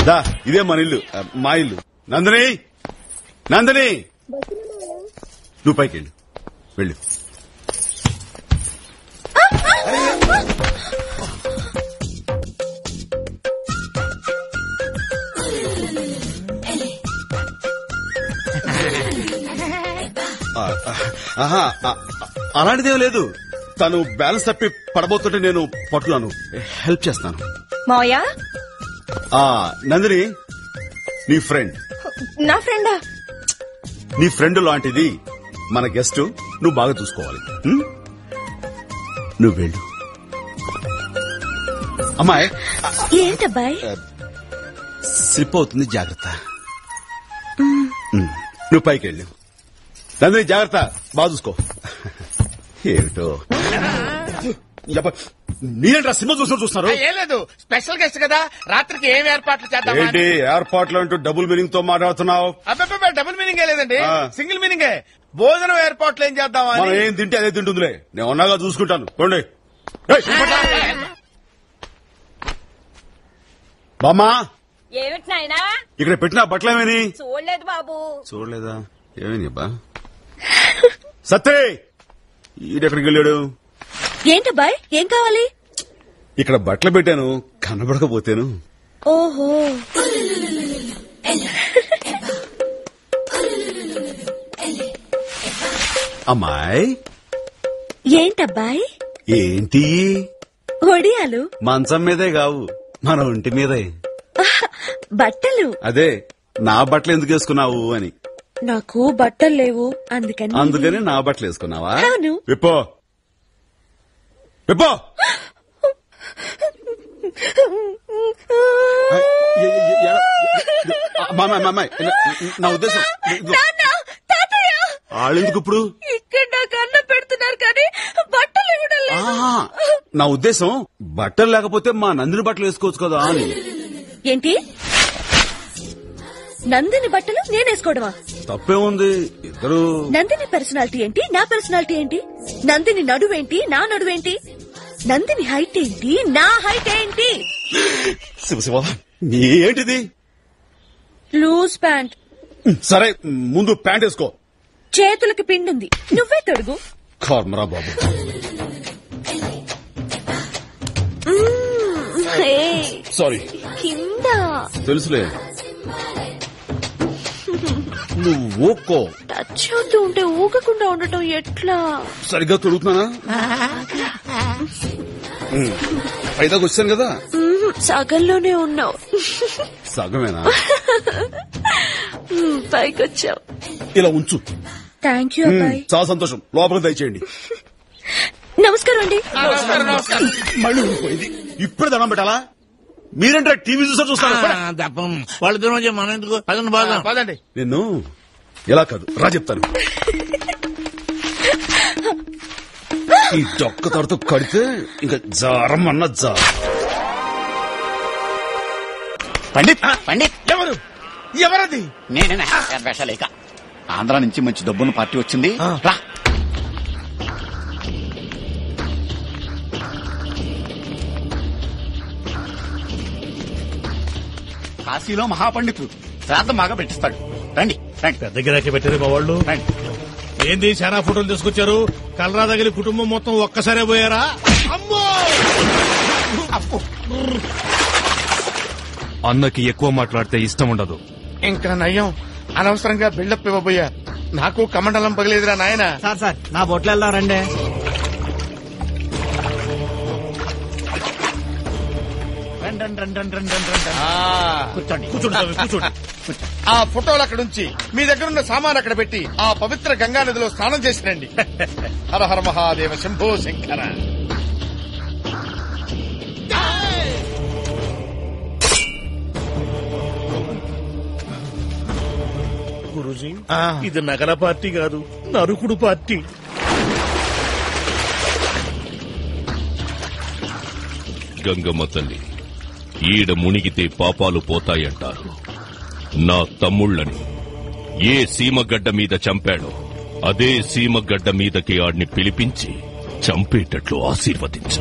దా ఇదే మన ఇల్లు ఆ, మా ఇల్లు నందిని నందిని నువ్వు పైకి వెళ్ళు వెళ్ళు ఆ, ఆ, ఆహా, ఆ, అలాంటిదేం లేదు తను బ్యాలెన్స్ తప్పి పడబోతుంటే నేను పట్టులాను హెల్ప్ చేస్తాను మావయ్య ఆ నందిని నీ ఫ్రెండ్ నా ఫ్రెండా నీ ఫ్రెండ్ లాంటిది మన గెస్ట్ నువ్వు బాగా చూసుకోవాలి ఉం? నువ్వు వెళ్ళు అమ్మాయి ఏంటబ్బాయ్ స్లిప్ అవుతుంది జాగ్రత్త ఉం. నువ్వు పైకి వెళ్ళు నందిని జాగ్రత్త బాగా చూసుకో ఏమిటో యబ్బ, మీరేంట్రా సినిమా చూసిన చూస్తున్నారు ఏం లేదు స్పెషల్ గెస్ట్ కదా రాత్రికి ఏం ఏర్పాట్లు చేద్దాం ఏంటి ఏర్పాట్లు అంటూ డబుల్ మీనింగ్ తో మాట్లాడుతున్నావు అబ్బాయి డబుల్ మీనింగ్ లేదండి ఆ. సింగిల్ మీనింగే భోజనం ఏర్పాట్లు ఏం చేద్దాం మనం ఏం తింటే అదే తింటుందిలే నేను ఉన్నాగా చూసుకుంటాను పోండి ఏయ్, బామ్మా ఏమిటి నాయనా ఇక్కడ పెట్టిన బట్టలేమని చూడలేదు బాబు చూడలేదా ఏమైంది అబ్బా సత్తే ఈడెక్కడికి వెళ్ళాడు ఏంటబ్బాయ్ ఏం కావాలి ఇక్కడ బట్టలు పెట్టాను కనబడకపోతేను ఓహో అమ్మాయి ఏంటబ్బాయ్ ఏంటి ఒడియాలు మంచం మీదే కావు మన ఒంటి మీదే బట్టలు అదే నా బట్టలు ఎందుకు వేసుకున్నావు అని నాకు బట్టలు లేవు అందుకని అందుకని నా బట్టలు వేసుకున్నావా అవును. విప్పో విప్పో ఎ- ఎ- ఎ- ఎ- మామ మామ నా ఉద్దేశం ఇదిగో, నాన్న, తాతయ్య వాళ్ళెందుకు ఇప్పుడు ఇక్కడ నాకు అన్నం పెడుతున్నారు కానీ బట్టలు ఇవ్వడం లేదు ఆహా, నా ఉద్దేశం బట్టలు లేకపోతే మా నందిని బట్టలు వేసుకోవచ్చు కదా అని ఏంటి నందిని బట్టలు నేనేసుకోవడమా తప్పే ఉంది ఇద్దరు నందిని పర్సనాలిటీ ఏంటి నా పర్సనాలిటీ ఏంటి నందిని నడువేంటి నా నడువేంటి నందిని హైట్ ఏంటి నా హైట్ ఏంటి శివ శివ ఏంటిది లూజ్ ప్యాంట్ సరే ముందు ప్యాంట్ వేసుకో చేతులకి పిండుంది నువ్వే తొడుగు కర్మరా బాబు మ్మ్. హే, సారీ కింద తెలుసులే నువ్వు ఊక్కో టచ్ అవుతూ ఉంటే ఊగకుండా ఉండటం ఎట్లా సరిగ్గా తొడుగుతున్నానా ఉమ్, పైదాకా వచ్చాను కదా మ్మ్, సగంలోనే ఉన్నావు సగమేనా మ్మ్, పైకొచ్చావు ఇలా ఉంచు థ్యాంక్ యూ ఉమ్, అబ్బాయి చాలా సంతోషం లోపలికి దయచేయండి నమస్కారం అండి నమస్కారం నమస్కారం మళ్ళీ ఊడిపోయింది ఇప్పుడు దండం పెట్టాలా మీరేంటే టీవీ చూసా చూస్తారు తప్పం వాళ్ళు తినొచ్చే మనం ఎందుకు పదండి బాగా పదండి నిన్ను ఎలా కాదు రా చెప్తాను ఈ డొక్క తొడతో కడితే ఇంకా జారం అన్న జారం పండిత్ పండిత్ ఎవరు ఎవరది నేనే వేషాలేక ఆంధ్ర నుంచి మంచి డబ్బున్న పార్టీ వచ్చింది రా కాశీలో మహాపండితుడు శ్రాద్ధం బాగా పెట్టిస్తాడు రండి రండి పెద్ద గిరాకీ పెట్టారు మా వాళ్ళు రండి ఏంది చాలా ఫోటోలు తీసుకొచ్చారు కలరా తగిలి కుటుంబం మొత్తం ఒక్కసారే పోయారా అమ్మో అప్పు అన్నకి ఎక్కువ మాట్లాడితే ఇష్టం ఉండదు ఇంకా నయ్యం అనవసరంగా బిల్డప్ ఇవ్వబోయా నాకు కమండలం పగిలేదురా నాయన సార్ సార్ నా బొట్లు వెళ్దాం రండి రండి రండి రండి రండి రండి రండి రండి. కూర్చోండి కూర్చోండి స్వామి, కూర్చోండి ఆ ఫోటోలు అక్కడ ఉంచి మీ దగ్గర ఉన్న సామాన్ అక్కడ పెట్టి ఆ పవిత్ర గంగా నదిలో స్నానం చేసి రండి హర హర మహాదేవ శంభో శంకర గురూజీ ఆ. ఇది నగర పార్టీ కాదు నరుకుడు పార్టీ గంగమ్మ తల్లి ఈడ మునిగితే పాపాలు పోతాయంటారు నా తమ్ముళ్ళని ఏ సీమగడ్డ మీద చంపాడో అదే సీమగడ్డ మీదకి ఆడిని పిలిపించి చంపేటట్లు ఆశీర్వదించు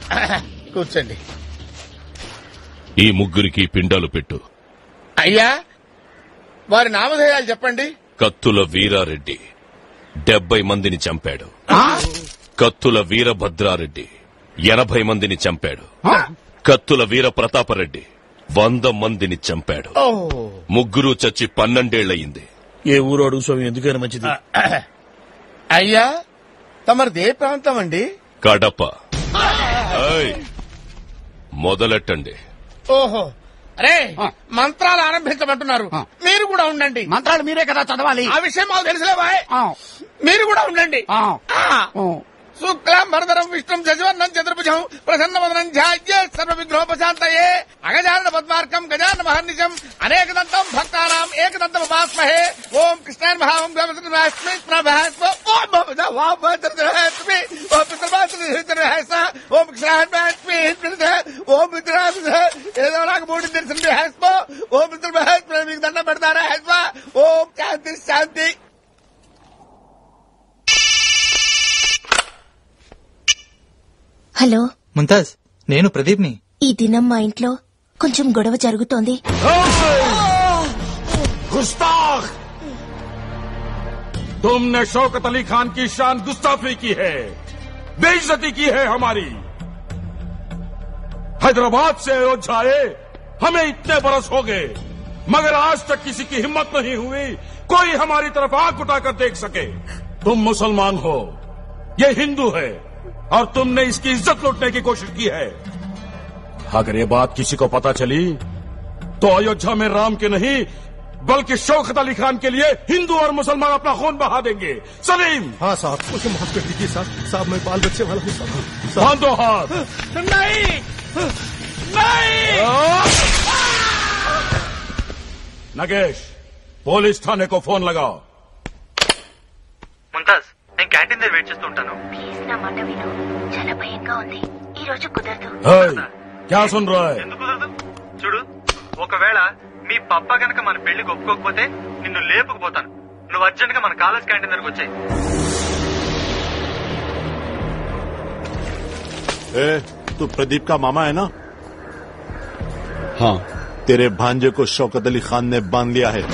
కూర్చోండి ఈ ముగ్గురికి పిండాలు పెట్టు అయ్యా వారి నామధేయాలు చెప్పండి కత్తుల వీరారెడ్డి డెబ్బై మందిని చంపాడు కత్తుల వీరభద్రారెడ్డి ఎనభై మందిని చంపాడు కత్తుల వీర ప్రతాపరెడ్డి వంద మందిని చంపాడు ఓ ముగ్గురు చచ్చి పన్నెండేళ్లయింది ఏ ఊరు అడుగు స్వామి ఎందుకైనా మంచిది అయ్యా తమరిది ఏ ప్రాంతం అండి కడప ఏయ్, మొదలెట్టండి ఓహో అరే మంత్రాలు ఆరంభించమంటున్నారు మీరు కూడా ఉండండి మంత్రాలు మీరే కదా చదవాలి ఆ విషయం మాకు తెలుసులే బాయ్ ఆ, మీరు కూడా ఉండండి ఆ, ఆ. ఆ. శుక్లాం భరదరం విష్ణుం శశివర్ణం చతుర్భుజం ప్రసన్న వదనం ధ్యాయ సర్వ విగ్రహోపశాంతయే అగజానన పద్మార్కం గజాన మహర్నిశం అనేకదంతం భక్తానాం ఏకదంతం ఉపాస్మహే ఓం కృష్ణాయ మహాం గమస్మి ప్రభాస్మ ఓం భవద వాం భద్రస్మి ఓం పితృభాస్మి ఓం కృష్ణాయ మహాస్మి ఓం పితృభాస్మి ఏదో నాకు మూడు తెలిసిన హస్మ ఓం పితృభాస్మి మీకు దండం పెడతారా హస్మ ఓం శాంతి శాంతి హలో ముంతాజ్ నేను ప్రదీప్ని ఈ దినం మా ఇంట్లో కొంచెం గొడవ జరుగుతోంది गुस्ताख तुमने शौकत अली खान की शान गुस्ताफी की है बेइज्जती की है हमारी हैदराबाद से अयोध्या आए हमें इतने बरस हो गए मगर आज तक किसी की हिम्मत नहीं हुई कोई हमारी तरफ आंख उठाकर देख सके तुम मुसलमान हो ये हिंदू है और तुमने इसकी इज्जत लूटने की कोशिश की है अगर ये बात किसी को पता चली तो अयोध्या में राम के नहीं बल्कि शौकत अली खान के लिए हिंदू और मुसलमान अपना खून बहा देंगे सलीम हाँ साहब मुझे माफ कर दीजिए साहब साहब मैं बाल बच्चे वाला हूँ साहब बांधो हाथ नहीं नहीं नगेश पुलिस थाने को फोन लगाओ ముంతాజ్ నేను క్యాంటీన్ దగ్గర వెయిట్ చేస్తుంటాను ప్లీజ్ నా మాట విను చాలా భయంగా ఉంది ఈ రోజు కుదరదు हे, क्या सुन रहा है ఎందుకు కుదరదు చూడు ఒకవేళ మీ పప్ప గనక మన పెళ్లికి ఒప్పుకోకపోతే నిన్ను లేపుకుపోతాను నువ్వు అర్జెంట్ గా మన కాలేజ్ క్యాంటీన్ దగ్గరకు వచ్చాయి ए, तू प्रदीप का मामा है ना हाँ तेरे भांजे को शौकत अली खान ने बांध लिया है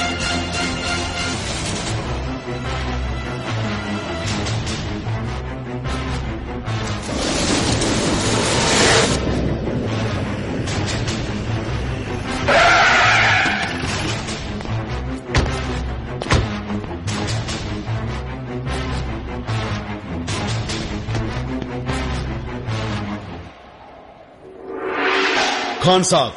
खान साहब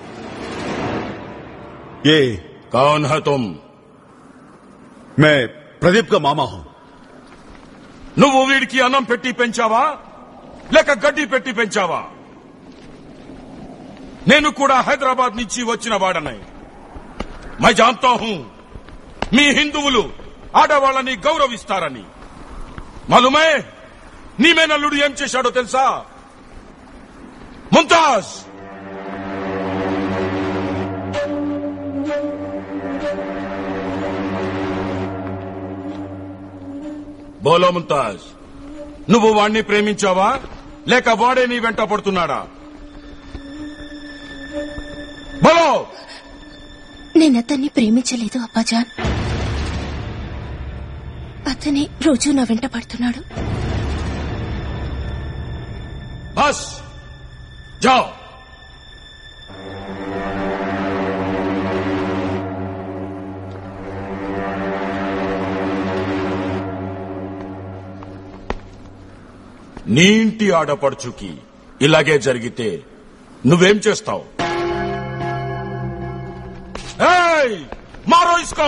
ये कौन है तुम मैं प्रदीप का मामा हूँ నువ్వు వీడికి అన్నం పెట్టి పెంచావా లేక గడ్డి పెట్టి పెంచావా నేను కూడా హైదరాబాద్ నుంచి వచ్చిన వాడనే మై జాంతా హూ మీ హిందువులు ఆడవాళ్ళని గౌరవిస్తారని మాలుమే నీ మేనల్లుడు ఏం చేశాడో తెలుసా ముంతాజ్ బోలో ముంతాజ్ నువ్వు వాణ్ణి ప్రేమించావా లేక వాడే నీ వెంట పడుతున్నాడా బోలో నేను అతన్ని ప్రేమించలేదు అబ్బాజాన్ అతనే రోజు నా వెంట పడుతున్నాడు బస్ జాओ నీ ఇంటి ఆడపడుచుకి ఇలాగే జరిగితే నువ్వేం చేస్తావు ఏయ్! మారో ఇసుకో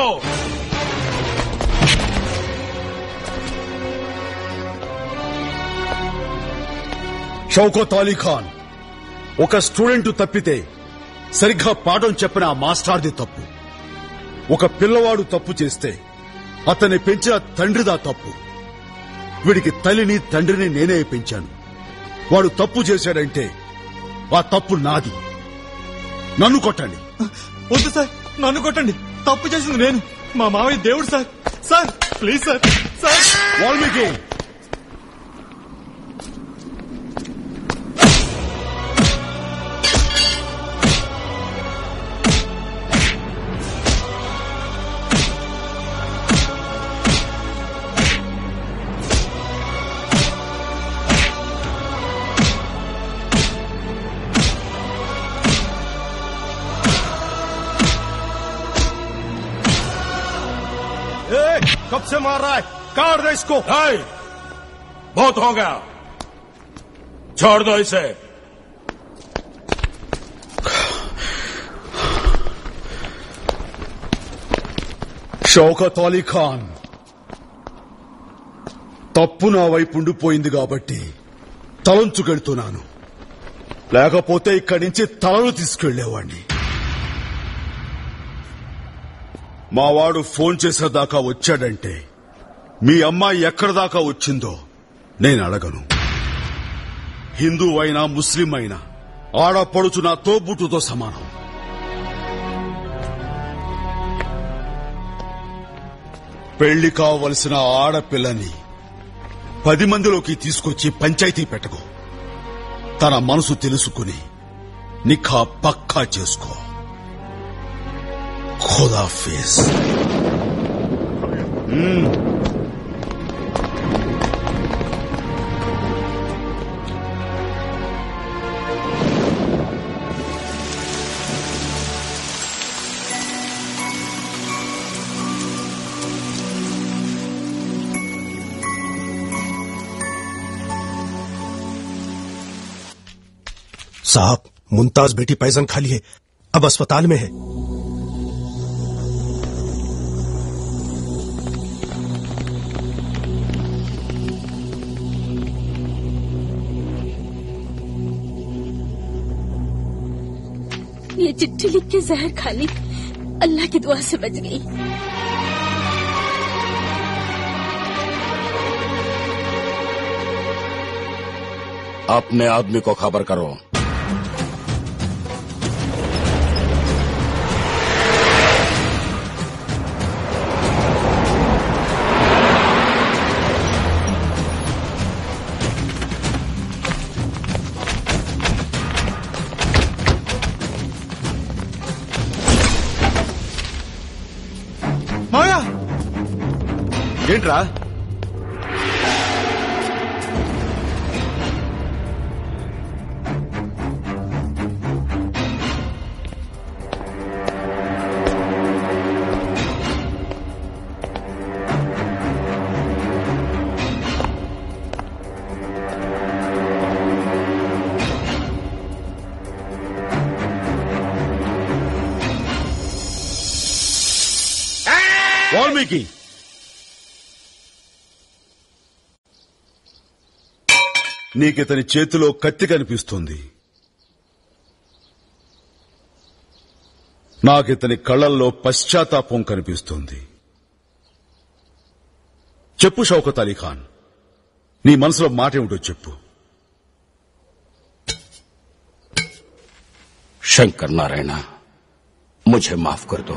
షౌకత్ అలీ ఖాన్ ఒక స్టూడెంట్ తప్పితే సరిగ్గా పాఠం చెప్పిన ఆ మాస్టార్ది తప్పు ఒక పిల్లవాడు తప్పు చేస్తే అతన్ని పెంచిన తండ్రిదా తప్పు వీడికి తల్లిని తండ్రిని నేనే పెంచాను వాడు తప్పు చేశాడంటే ఆ తప్పు నాది నన్ను కొట్టండి వద్దు సార్ నన్ను కొట్టండి తప్పు చేసింది నేను మా మామయ్య దేవుడు sir sir please sir sir Valmiki कब से मार रहा है काट दे इसको हाय बहुत हो गया छोड़ दो इसे షౌకత్ అలీ ఖాన్ తప్పు నా వైపు ఉండిపోయింది కాబట్టి తలంచుకెళ్తున్నాను లేకపోతే ఇక్కడి నుంచి తలలు తీసుకెళ్లేవాణ్ణి మా వాడు ఫోన్ చేసేదాకా వచ్చాడంటే మీ అమ్మాయి ఎక్కడి దాకా వచ్చిందో నేను అడగను హిందూ అయినా ముస్లిం అయినా ఆడపడుచు నా తోబుట్టుతో సమానం పెళ్లి కావలసిన ఆడపిల్లని పది మందిలోకి తీసుకొచ్చి పంచాయతీ పెట్టకు తన మనసు తెలుసుకుని నిఖా పక్కా చేసుకో ఖుదా ఫేస్ साहब मुमताज बेटी पैजन खा लिए अब अस्पताल में है ये चिट्ठी लिख के जहर खा ली अल्लाह की दुआ से बच गई अपने आदमी को खबर करो మాయా ఏంట్రా వాల్మీకి నీకితని చేతిలో కత్తి కనిపిస్తుంది నాకితని కళ్ళల్లో పశ్చాత్తాపం కనిపిస్తుంది చెప్పు షౌకత్ అలీ ఖాన్ నీ మనసులో మాట ఏమిటో చెప్పు शंकर नारायण मुझे माफ कर दो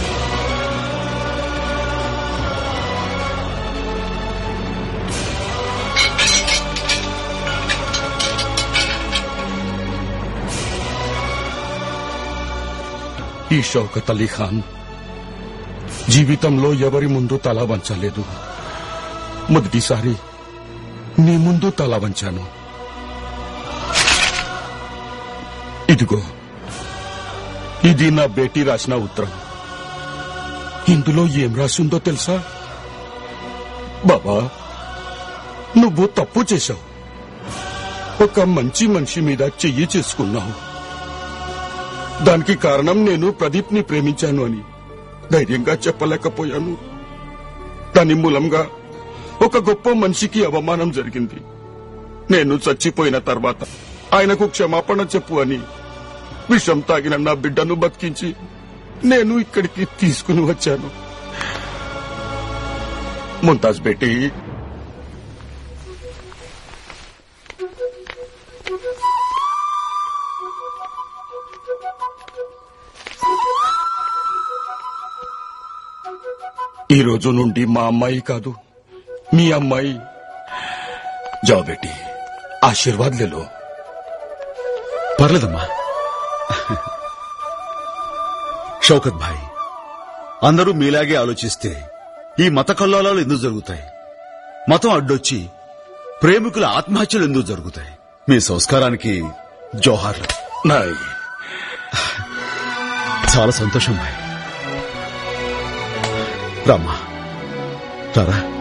ఈ షౌకత్ అలీ ఖాన్ జీవితంలో ఎవరి ముందు తల వంచలేదు మొదటిసారి నీ ముందు తల వంచాను ఇదిగో ఇది నా బేటీ రాసిన ఉత్తరం ఇందులో ఏం రాసిందో తెలుసా బాబా నువ్వు తప్పు చేశావు ఒక మంచి మనిషి మీద చెయ్యి చేసుకున్నావు దానికి కారణం నేను ప్రదీప్ ని ప్రేమించాను అని ధైర్యంగా చెప్పలేకపోయాను దాని మూలంగా ఒక గొప్ప మనిషికి అవమానం జరిగింది నేను చచ్చిపోయిన తర్వాత ఆయనకు క్షమాపణ చెప్పు అని విషం తాగిన నా బిడ్డను బతికించి నేను ఇక్కడికి తీసుకుని వచ్చాను ముంతాజ్ బేటీ ఈ రోజు నుండి మా అమ్మాయి కాదు మీ అమ్మాయి జాओ బేటీ ఆశీర్వాద్ లేలో పర్లేదమ్మా షౌకత్ భాయ్ అందరూ మీలాగే ఆలోచిస్తే ఈ మత కల్లోలాలు ఎందుకు జరుగుతాయి మతం అడ్డొచ్చి ప్రేమికుల ఆత్మహత్యలు ఎందుకు జరుగుతాయి మీ సంస్కారానికి జోహార్లు నాయ్ చాలా సంతోషం భాయ్ రామ్మా చెప్తారా